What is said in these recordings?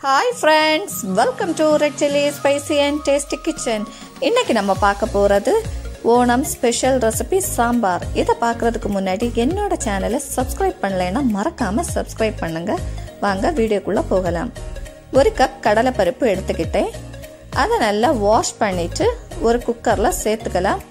hi friends welcome to red chilli spicy and tasty kitchen இன்னைக்கு நம்ம பார்க்க போகிறது ஓணம் ஸ்பெஷல் ரெசிபி சாம்பார் இதை பார்க்குறதுக்கு முன்னாடி என்னோட சேனலை சப்ஸ்கிரைப் பண்ணலைன்னா மறக்காமல் சப்ஸ்கிரைப் பண்ணுங்க வாங்க வீடியோக்குள்ளே போகலாம் ஒரு கப் கடலைப்பருப்பு எடுத்துக்கிட்டேன் அதை நல்லா வாஷ் பண்ணிட்டு ஒரு குக்கரில் சேர்த்துக்கலாம்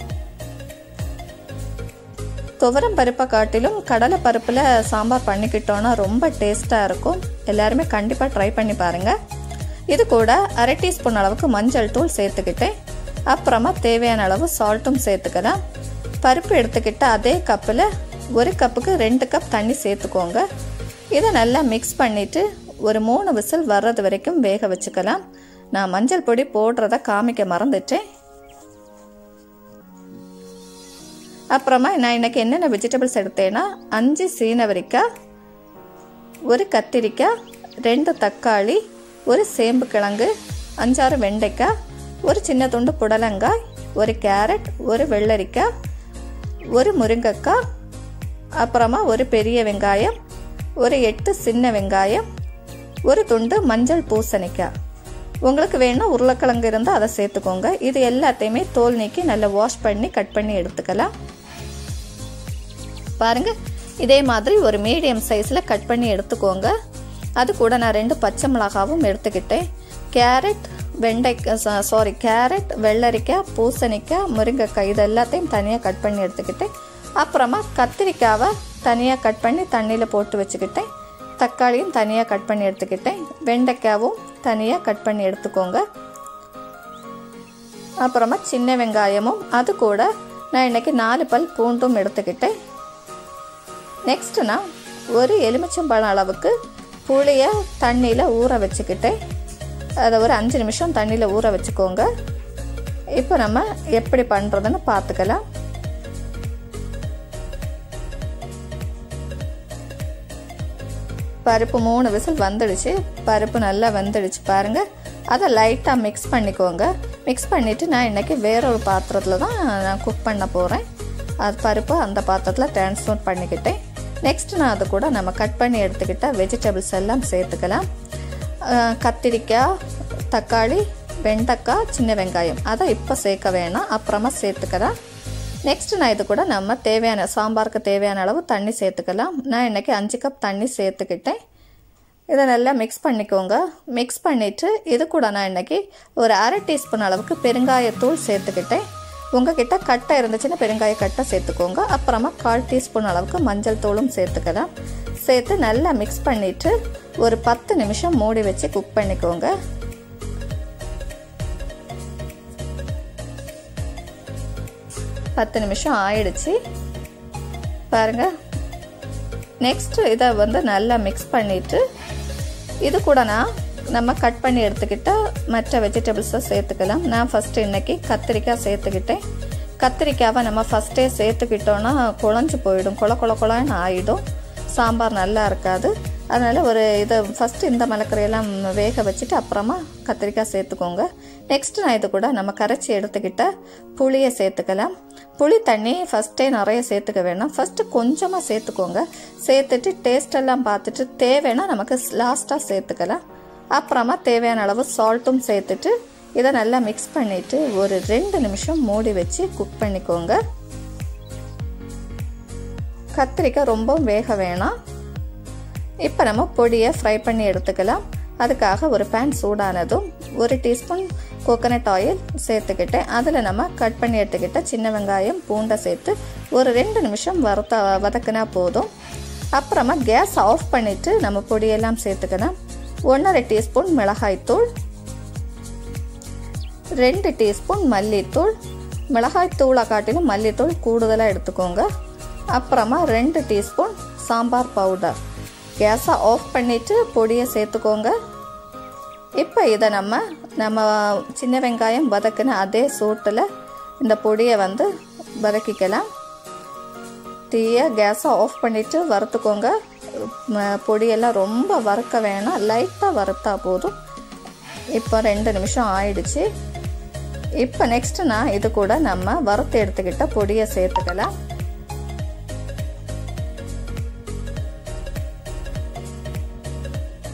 துவரம் பருப்பை காட்டிலும் கடலை பருப்பில் சாம்பார் பண்ணிக்கிட்டோன்னா ரொம்ப டேஸ்ட்டாக இருக்கும் எல்லாருமே கண்டிப்பாக ட்ரை பண்ணி பாருங்கள் இது கூட அரை டீஸ்பூன் அளவுக்கு மஞ்சள் தூள் சேர்த்துக்கிட்டேன் அப்புறமா தேவையான அளவு சால்ட்டும் சேர்த்துக்கலாம் பருப்பு எடுத்துக்கிட்ட அதே கப்பில் ஒரு கப்புக்கு ரெண்டு கப் தண்ணி சேர்த்துக்கோங்க இதை நல்லா மிக்ஸ் பண்ணிவிட்டு ஒரு மூணு விசில் வர்றது வரைக்கும் வேக வச்சுக்கலாம் நான் மஞ்சள் பொடி போடுறத காமிக்க மறந்துட்டேன் அப்புறமா நான் இன்னைக்கு என்னென்ன வெஜிடபிள்ஸ் எடுத்தேன்னா அஞ்சு சீனவரிக்காய் ஒரு கத்திரிக்காய் ரெண்டு தக்காளி ஒரு சேம்பு கிழங்கு அஞ்சாறு வெண்டைக்காய் ஒரு சின்ன துண்டு புடலங்காய் ஒரு கேரட் ஒரு வெள்ளரிக்காய் ஒரு முருங்கைக்காய் அப்புறமா ஒரு பெரிய வெங்காயம் ஒரு எட்டு சின்ன வெங்காயம் ஒரு துண்டு மஞ்சள் பூசணிக்காய் உங்களுக்கு வேணும் உருளைக்கிழங்கு இருந்தால் அதை சேர்த்துக்கோங்க இது எல்லாத்தையுமே தோல் நீக்கி நல்லா வாஷ் பண்ணி கட் பண்ணி எடுத்துக்கலாம் பாருங்க இதே மாதிரி ஒரு மீடியம் சைஸில் கட் பண்ணி எடுத்துக்கோங்க அது கூட நான் ரெண்டு பச்சை மிளகாவும் எடுத்துக்கிட்டேன் கேரட் வெண்டைக்காய் சாரி கேரட் வெள்ளரிக்காய் பூசணிக்காய் முருங்கைக்காய் இது எல்லாத்தையும் தனியாக கட் பண்ணி எடுத்துக்கிட்டேன் அப்புறமா கத்திரிக்காவை தனியாக கட் பண்ணி தண்ணியில் போட்டு வச்சுக்கிட்டேன் தக்காளியும் தனியாக கட் பண்ணி எடுத்துக்கிட்டேன் வெண்டைக்காவும் தனியாக கட் பண்ணி எடுத்துக்கோங்க அப்புறமா சின்ன வெங்காயமும் அது கூட நான் இன்றைக்கி நாலு பல் பூண்டும் எடுத்துக்கிட்டேன் நெக்ஸ்ட் நான் ஒரு எலுமிச்சம்பழம் அளவுக்கு புளியை தண்ணியில் ஊற வச்சுக்கிட்டேன் அதை ஒரு அஞ்சு நிமிஷம் தண்ணியில் ஊற வச்சுக்கோங்க இப்போ நம்ம எப்படி பண்ணுறதுன்னு பார்த்துக்கலாம் பருப்பு மூணு விசில் வந்துடுச்சு பருப்பு நல்லா வந்துடுச்சு பாருங்கள் அதை லைட்டாக மிக்ஸ் பண்ணிக்கோங்க மிக்ஸ் பண்ணிவிட்டு நான் இன்றைக்கி வேற ஒரு பாத்திரத்தில் தான் நான் குக் பண்ண போகிறேன் அது பருப்பு அந்த பாத்திரத்தில் ட்ரான்ஸ்ஃபர் பண்ணிக்கிட்டேன் நெக்ஸ்ட் நான் அது கூட நம்ம கட் பண்ணி எடுத்துக்கிட்ட வெஜிடபிள்ஸ் எல்லாம் சேர்த்துக்கலாம் கத்திரிக்காய் தக்காளி வெண்டைக்காய் சின்ன வெங்காயம் அதை இப்போ சேர்க்க வேணாம் அப்புறமா சேர்த்துக்கலாம் நெக்ஸ்ட் நான் இது கூட நம்ம தேவையான சாம்பாருக்கு தேவையான அளவு தண்ணி சேர்த்துக்கலாம் நான் இன்றைக்கி அஞ்சு கப் தண்ணி சேர்த்துக்கிட்டேன் இதை நல்லா மிக்ஸ் பண்ணிக்கோங்க மிக்ஸ் பண்ணிவிட்டு இது கூட நான் இன்றைக்கி ஒரு அரை டீஸ்பூன் அளவுக்கு பெருங்காயத்தூள் சேர்த்துக்கிட்டேன் உங்ககிட்ட கட்டை இருந்துச்சுன்னா பெருங்காய கட்டை சேர்த்துக்கோங்க அப்புறமா கால் டீஸ்பூன் அளவுக்கு மஞ்சள் தூளும் சேர்த்துக்கலாம் சேர்த்து நல்லா மிக்ஸ் பண்ணிவிட்டு ஒரு பத்து நிமிஷம் மூடி வச்சு குக் பண்ணிக்கோங்க பத்து நிமிஷம் ஆயிடுச்சு பாருங்க நெக்ஸ்ட் இதை வந்து நல்லா மிக்ஸ் பண்ணிவிட்டு இது கூட நான் நம்ம கட் பண்ணி எடுத்துக்கிட்ட மற்ற வெஜிடபிள்ஸை சேர்த்துக்கலாம் நான் ஃபஸ்ட்டு இன்றைக்கி கத்திரிக்காய் சேர்த்துக்கிட்டேன் கத்திரிக்காவை நம்ம ஃபஸ்ட்டே சேர்த்துக்கிட்டோன்னா குழஞ்சி போயிடும் கொல கொல கொலன்னு ஆகிடும் சாம்பார் நல்லா இருக்காது அதனால் ஒரு இதை ஃபஸ்ட்டு இந்த மலக்கரையெல்லாம் வேக வச்சுட்டு அப்புறமா கத்திரிக்காய் சேர்த்துக்கோங்க நெக்ஸ்ட் நான் இது கூட நம்ம கரைச்சி எடுத்துக்கிட்ட புளியை சேர்த்துக்கலாம் புளி தண்ணி ஃபஸ்ட்டே நிறைய சேர்த்துக்க வேணாம் ஃபஸ்ட்டு கொஞ்சமாக சேர்த்துக்கோங்க சேர்த்துட்டு டேஸ்ட் எல்லாம் பார்த்துட்டு தேவைன்னா நமக்கு லாஸ்ட்டாக சேர்த்துக்கலாம் அப்புறமா தேவையான அளவு சால்ட்டும் சேர்த்துட்டு இதை நல்லா மிக்ஸ் பண்ணிவிட்டு ஒரு ரெண்டு நிமிஷம் மூடி வச்சு குக் பண்ணிக்கோங்க கத்திரிக்காய் ரொம்ப வேக வேணாம் இப்போ நம்ம பொடியை ஃப்ரை பண்ணி எடுத்துக்கலாம் அதுக்காக ஒரு பேன் சூடானதும் ஒரு டீஸ்பூன் கோகனட் ஆயில் சேர்த்துக்கிட்டேன் அதில் நம்ம கட் பண்ணி எடுத்துக்கிட்ட சின்ன வெங்காயம் பூண்டை சேர்த்து ஒரு ரெண்டு நிமிஷம் வறுத்த வதக்குனா போதும் அப்புறமா கேஸ் ஆஃப் பண்ணிவிட்டு நம்ம பொடியெல்லாம் சேர்த்துக்கலாம் ஒன்றரை டீஸ்பூன் மிளகாய்த்தூள் ரெண்டு டீஸ்பூன் மல்லித்தூள் மிளகாய் தூளை காட்டிலும் மல்லித்தூள் கூடுதலாக எடுத்துக்கோங்க அப்புறமா ரெண்டு டீஸ்பூன் சாம்பார் பவுடர் கேஸை ஆஃப் பண்ணிவிட்டு பொடியை சேர்த்துக்கோங்க இப்போ இதை நம்ம நம்ம சின்ன வெங்காயம் வதக்குன அதே சூட்டில் இந்த பொடியை வந்து வதக்கிக்கலாம் தீயை கேஸை ஆஃப் பண்ணிவிட்டு வறுத்துக்கோங்க பொடியெல்லாம் ரொம்ப வறுக்க வேணாம் லைட்டாக வறுத்தா போதும் இப்போ ரெண்டு நிமிஷம் ஆயிடுச்சு இப்போ நெக்ஸ்ட் நான் இது கூட நம்ம வறுத்து எடுத்துக்கிட்ட பொடியை சேர்த்துக்கலாம்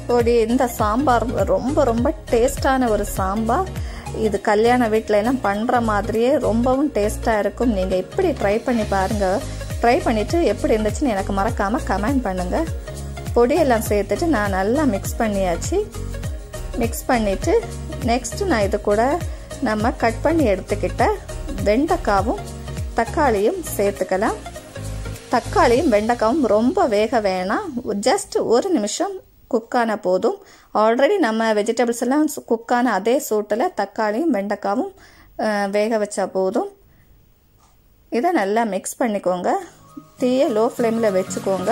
பொடி இந்த சாம்பார் ரொம்ப ரொம்ப டேஸ்டான ஒரு சாம்பார் இது கல்யாண வீட்டில எல்லாம் பண்ணுற மாதிரியே ரொம்பவும் டேஸ்ட்டாக இருக்கும் நீங்கள் இப்படி ட்ரை பண்ணி பாருங்கள் ட்ரை பண்ணிவிட்டு எப்படி இருந்துச்சுன்னு எனக்கு மறக்காமல் கமெண்ட் பண்ணுங்கள் பொடியெல்லாம் சேர்த்துட்டு நான் நல்லா மிக்ஸ் பண்ணியாச்சு மிக்ஸ் பண்ணிவிட்டு நெக்ஸ்ட்டு நான் இது கூட நம்ம கட் பண்ணி எடுத்துக்கிட்ட வெண்டைக்காவும் தக்காளியும் சேர்த்துக்கலாம் தக்காளியும் வெண்டைக்காவும் ரொம்ப வேக வேணாம் ஜஸ்ட் ஒரு நிமிஷம் குக்கான போதும் ஆல்ரெடி நம்ம வெஜிடபிள்ஸ் எல்லாம் குக்கான அதே சூட்டில் தக்காளியும் வெண்டைக்காவும் வேக வச்சா போதும் இதை நல்லா மிக்ஸ் பண்ணிக்கோங்க தீயை லோ ஃப்ளேமில் வச்சுக்கோங்க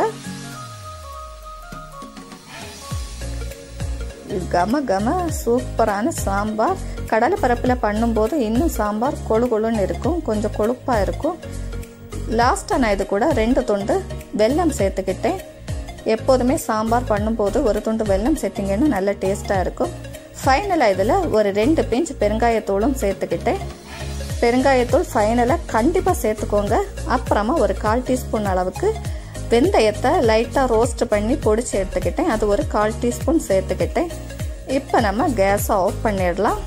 கம கம சூப்பரான சாம்பார் கடலை பரப்பில் பண்ணும்போது இன்னும் சாம்பார் கொழு கொழுன்னு இருக்கும் கொஞ்சம் கொழுப்பாக இருக்கும் லாஸ்ட்டாக நான் இது கூட ரெண்டு துண்டு வெல்லம் சேர்த்துக்கிட்டேன் எப்போதுமே சாம்பார் பண்ணும்போது ஒரு துண்டு வெல்லம் சேர்த்திங்கன்னா நல்ல டேஸ்ட்டாக இருக்கும் ஃபைனலாக இதில் ஒரு ரெண்டு பிஞ்ச் பெருங்காயத்தூளும் சேர்த்துக்கிட்டேன் பெருங்காயத்தூள் ஃபைனலாக கண்டிப்பாக சேர்த்துக்கோங்க அப்புறமா ஒரு கால் டீஸ்பூன் அளவுக்கு வெந்தயத்தை லைட்டாக ரோஸ்ட் பண்ணி பொடிச்சு எடுத்துக்கிட்டேன் அது ஒரு கால் டீஸ்பூன் சேர்த்துக்கிட்டேன் இப்போ நம்ம கேஸை ஆஃப் பண்ணிடலாம்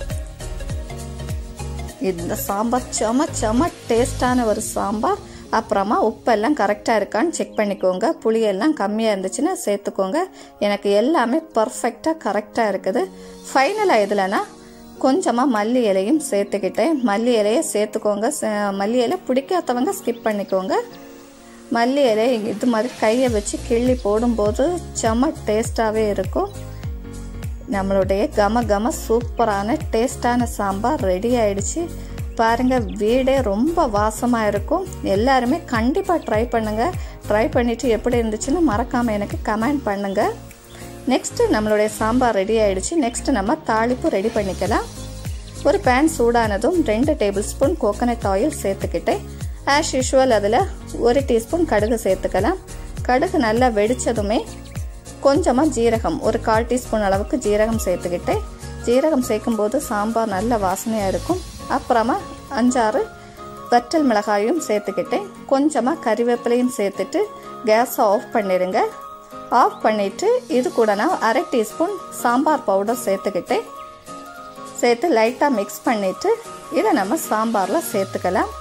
இந்த சாம்பார் செம செம டேஸ்டான ஒரு சாம்பார் அப்புறமா உப்பெல்லாம் கரெக்டாக இருக்கான்னு செக் பண்ணிக்கோங்க புளியெல்லாம் கம்மியாக இருந்துச்சுன்னா சேர்த்துக்கோங்க எனக்கு எல்லாமே பர்ஃபெக்டாக கரெக்டாக இருக்குது ஃபைனலாக இதில்னா கொஞ்சமாக மல்லி இலையும் சேர்த்துக்கிட்டேன் மல்லி இலையை சேர்த்துக்கோங்க மல்லி இலை பிடிக்காதவங்க ஸ்கிப் பண்ணிக்கோங்க மல்லி இலை இது மாதிரி கையை வச்சு கிள்ளி போடும்போது செம்ம டேஸ்டாகவே இருக்கும் நம்மளுடைய கம கம சூப்பரான டேஸ்டான சாம்பார் ரெடி ஆயிடுச்சு பாருங்க வீடே ரொம்ப வாசமாக இருக்கும் எல்லாருமே கண்டிப்பாக ட்ரை பண்ணுங்க ட்ரை பண்ணிட்டு எப்படி இருந்துச்சுன்னு மறக்காமல் எனக்கு கமெண்ட் பண்ணுங்க நெக்ஸ்ட் நம்மளுடைய சாம்பார் ரெடி ஆயிடுச்சு நெக்ஸ்ட் நம்ம தாளிப்பு ரெடி பண்ணிக்கலாம் ஒரு பேன் சூடானதும் ரெண்டு டேபிள் ஸ்பூன் கோகனட் ஆயில் சேர்த்துக்கிட்டேன் ஆஸ் யூஷுவல் அதில் ஒரு டீஸ்பூன் கடுகு சேர்த்துக்கலாம் கடுகு நல்லா வெடித்ததுமே கொஞ்சமாக ஜீரகம் ஒரு கால் டீஸ்பூன் அளவுக்கு ஜீரகம் சேர்த்துக்கிட்டேன் ஜீரகம் சேர்க்கும்போது சாம்பார் நல்ல வாசனையாக இருக்கும் அப்புறமா அஞ்சாறு வற்றல் மிளகாயும் சேர்த்துக்கிட்டேன் கொஞ்சமாக கறிவேப்பிலையும் சேர்த்துட்டு கேஸை ஆஃப் பண்ணிடுங்க ஆஃப் பண்ணிவிட்டு இது கூட நான் அரை டீஸ்பூன் சாம்பார் பவுடர் சேர்த்துக்கிட்டேன் சேர்த்து லைட்டாக மிக்ஸ் பண்ணிவிட்டு இதை நம்ம சாம்பாரில் சேர்த்துக்கலாம்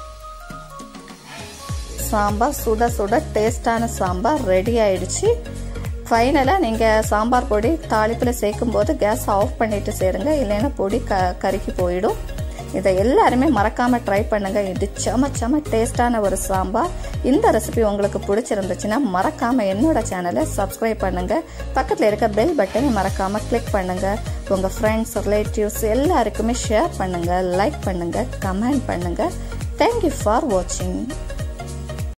சாம்பார் சுட சுட டேஸ்டான சாம்பார் ரெடி ஆயிடுச்சு ஃபைனலாக நீங்கள் சாம்பார் பொடி தாளிப்பில் சேர்க்கும் போது கேஸ் ஆஃப் பண்ணிட்டு சேருங்க இல்லைன்னா பொடி க கருக்கி போயிடும் இதை எல்லாருமே மறக்காமல் ட்ரை பண்ணுங்கள் இது செம செம டேஸ்டான ஒரு சாம்பார் இந்த ரெசிபி உங்களுக்கு பிடிச்சிருந்துச்சுன்னா மறக்காமல் என்னோட சேனலை சப்ஸ்கிரைப் பண்ணுங்கள் பக்கத்தில் இருக்க பெல் பட்டனை மறக்காமல் கிளிக் பண்ணுங்கள் உங்கள் ஃப்ரெண்ட்ஸ் ரிலேட்டிவ்ஸ் எல்லாருக்குமே ஷேர் பண்ணுங்கள் லைக் பண்ணுங்கள் கமெண்ட் பண்ணுங்கள் தேங்க்யூ ஃபார் வாட்சிங்